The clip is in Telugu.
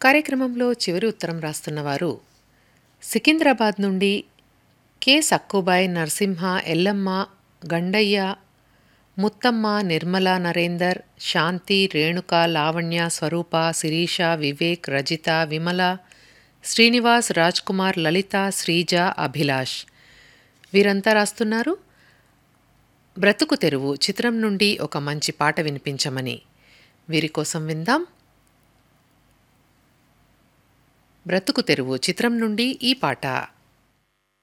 కార్యక్రమంలో చివరి ఉత్తరం రాస్తున్నవారు సికింద్రాబాద్ నుండి కె సక్కుబాయ్ నరసింహ ఎల్లమ్మ గండయ్య ముత్తమ్మ నిర్మల నరేందర్ శాంతి రేణుక లావణ్య స్వరూప శిరీష వివేక్ రజిత విమల శ్రీనివాస్ రాజ్ కుమార్ లలిత శ్రీజ అభిలాష్ వీరంతా రాస్తున్నారు బ్రతుకు తెరువు చిత్రం నుండి ఒక మంచి పాట వినిపించమని వీరి కోసం విందాం బ్రతుకు తెరువు చిత్రం నుండి ఈ పాట